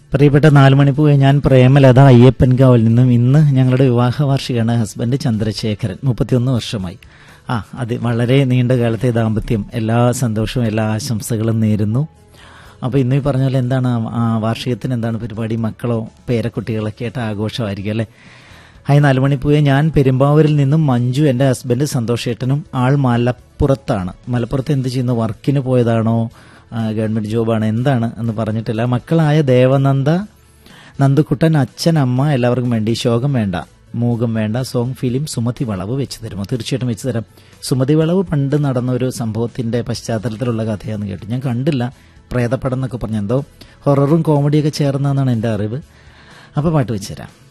പ്രിയപ്പെട്ട നാലുമണിപ്പൂവെ ഞാൻ പ്രേമലത അയ്യപ്പൻകാവിൽ നിന്നും ഇന്ന് ഞങ്ങളുടെ വിവാഹ വാർഷികമാണ് ഹസ്ബൻഡ് ചന്ദ്രശേഖരൻ മുപ്പത്തിയൊന്ന് വർഷമായി ആ അത് വളരെ നീണ്ട കാലത്തെ ദാമ്പത്യം എല്ലാ സന്തോഷവും എല്ലാ ആശംസകളും നേരുന്നു അപ്പോൾ ഇന്ന് ഈ പറഞ്ഞ പോലെ എന്താണ് ആ- ആ വാർഷികത്തിന് എന്താണ് പരിപാടി മക്കളോ പേരക്കുട്ടികളൊക്കെ ആയിട്ട് ആഘോഷമായിരിക്കും അല്ലേ ഹായ് നാലുമണിപ്പൂയെ ഞാൻ പെരുമ്പാവൂരിൽ നിന്നും മഞ്ജു എൻ്റെ ഹസ്ബൻഡ് സന്തോഷേട്ടനും ആൾ മലപ്പുറത്താണ് മലപ്പുറത്ത് എന്ത് ചെയ്യുന്നു വർക്കിന് പോയതാണോ ആ, ഗവൺമെന്റ് ജോബാണ് എന്താണ് എന്ന് പറഞ്ഞിട്ടില്ല മക്കളായ ദേവനന്ദ നന്ദുക്കുട്ടൻ അച്ഛൻ അമ്മ എല്ലാവർക്കും വേണ്ടി ശോകം വേണ്ട മൂകം വേണ്ട സോങ് ഫിലിം സുമതി വളവ് വെച്ച് തരുമോ തീർച്ചയായിട്ടും വെച്ച് തരാം സുമതി വളവ് പണ്ട് നടന്ന ഒരു സംഭവത്തിന്റെ പശ്ചാത്തലത്തിലുള്ള കഥയാന്ന് കേട്ടു ഞാൻ കണ്ടില്ല പ്രേതപ്പടം എന്നൊക്കെ പറഞ്ഞു എന്തോ ഹൊററും കോമഡിയൊക്കെ ചേർന്നതെന്നാണ് എൻ്റെ അറിവ് അപ്പോൾ പാട്ട് വെച്ച് തരാം